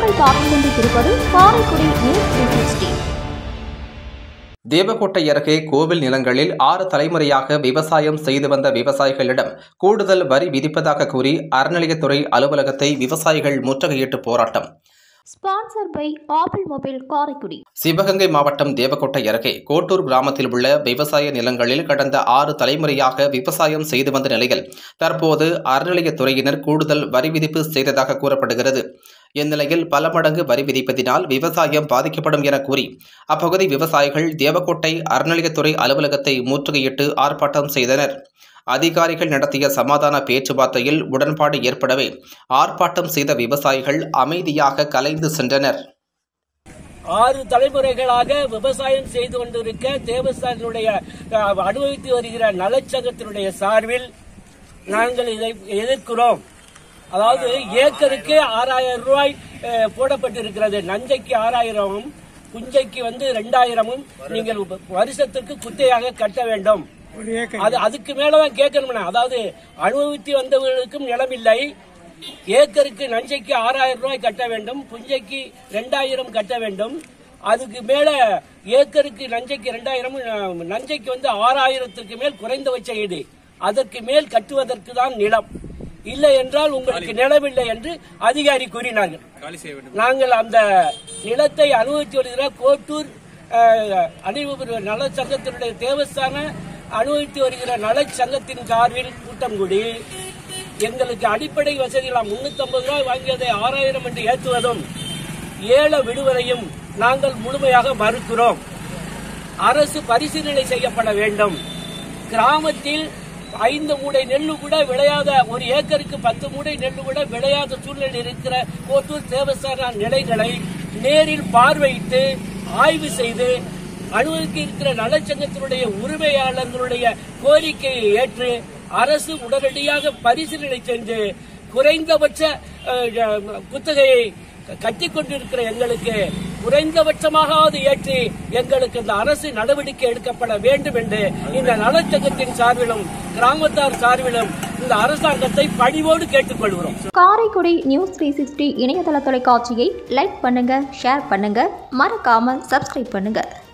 நீங்கள் பார்த்துக் கொண்டிருப்பது Karaikudi news three sixty Devakottai அருகே கோவில் நிலங்களில் ஆறு தலைமுறையாக விவசாயம் செய்து வந்த விவசாயிகளிடம் கூடுதல் வரி விதிப்பதாக கூறி அறநிலையத்துறை அலுவலகத்தை விவசாயிகள் முற்றுகையிட்டு போராட்டம் sponsor by Apple mobile Karaikudi Sivaganga மாவட்டம் தேவக்கோட்டை அருகே கோட்டூர் கிராமத்தில் உள்ள விவசாய நிலங்களில் கடந்த ஆறு தலைமுறையாக விவசாயம் செய்து வந்த நிலையில் தற்போது அறநிலையத்துறையினர் கூடுதல் வரி விதிப்பு செய்ததாக கூறப்படுகிறது இந்நிலையில் பல மடங்கு வரி விதிப்பதினால் விவசாயம் பாதிக்கப்படும் என கூறி அப்பகுதி விவசாயிகள் தேவக்கோட்டை அறநிலையத்துறை அலுவலகத்தை முற்றுகையிட்டு ஆர்ப்பாட்டம் செய்தனர் அதிகாரிகள் நடத்திய சமாதான பேச்சுவார்த்தையில் உடன்பாடு ஏற்படவே ஆர்ப்பாட்டம் செய்த விவசாயிகள் அமைதியாக கலைந்து சென்றனர் ஆறு தலைமுறைகளாக விவசாயம் செய்து கொண்டிருக்க தேவஸ்தானுடைய அஹ், அனுபவித்து வருகிற நலச்சங்கத்தினுடைய சார்பில் நாங்கள் இதை எதிர்க்கிறோம் அதாவது ஏக்கருக்கு ஆறாயிரம் ரூபாய் அஹ், போடப்பட்டிருக்கிறது நஞ்சைக்கு ஆறாயிரமும் புஞ்சைக்கு வந்து ரெண்டாயிரமும் நீங்கள் வருஷத்துக்கு குத்தையாக கட்ட வேண்டும் அது அதுக்கு மேலதான் கேட்கணும்னா அதாவது அனுபவித்து வந்தவர்களுக்கும் நிலமில்லை ஏக்கருக்கு நஞ்சைக்கு ஆறாயிரம் ரூபாய் கட்ட வேண்டும் புஞ்சைக்கு ரெண்டாயிரம் கட்ட வேண்டும் அதுக்கு மேல ஏக்கருக்கு நஞ்சைக்கு ரெண்டாயிரம் நஞ்சைக்கு வந்து ஆறாயிரத்துக்கு மேல் குறைந்தபட்ச ஈடு அதற்கு மேல் கட்டுவதற்கு தான் நிலம் இல்லை என்றால் உங்களுக்கு நிலமில்லை என்று அதிகாரி கூறினார்கள் நாங்கள் அந்த நிலத்தை அனுபவித்து வருகிற கோட்டூர் அஹ், அணிவகுப்பு நலச்சங்கத்தினுடைய தேவஸ்தான அனுபவித்து வருகிற நலச்சங்கத்தின் சார்பில் கூட்டம் கூடி எங்களுக்கு அடிப்படை வசதிகள் முன்னூத்தி ஐம்பது ரூபாய் வாங்கியதை ஆறாயிரம் என்று ஏற்றுவதும் ஏல விடுவதையும் நாங்கள் முழுமையாக மறுக்கிறோம் அரசு பரிசீலனை செய்யப்பட வேண்டும் கிராமத்தில் ஐந்து மூடை நெல்லு கூட விளையாத ஒரு ஏக்கருக்கு பத்து மூடை நெல்லு கூட விளையாத சூழ்நிலை இருக்கிற கோட்டூர் தேவஸ்தான நிலைகளை நேரில் பார்வையிட்டு ஆய்வு செய்து அனுமதிக்கு இருக்கிற நலச்சங்கத்தினுடைய உரிமையாளர்களுடைய கோரிக்கையை ஏற்று அரசு உடனடியாக பரிசீலனை செஞ்சு குறைந்தபட்ச அஹ், அஹ், குத்தகையை கட்டிக் கொண்டிருக்கிற எங்களுக்கு குறைந்தபட்சமாகாவது ஏற்றி எங்களுக்கு இந்த அரசு நடவடிக்கை எடுக்கப்பட வேண்டும் என்று இந்த நலச்சங்கத்தின் சார்பிலும் கிராமத்தார் சார்பிலும் இந்த அரசாங்கத்தை பணிவோடு கேட்டுக்கொள்கிறோம் காரைக்குடி நியூஸ் த்ரீ சிக்ஸ்டி இணையதள தொலைக்காட்சியை லைக் பண்ணுங்க ஷேர் பண்ணுங்க மறக்காம சப்ஸ்கிரைப் பண்ணுங்க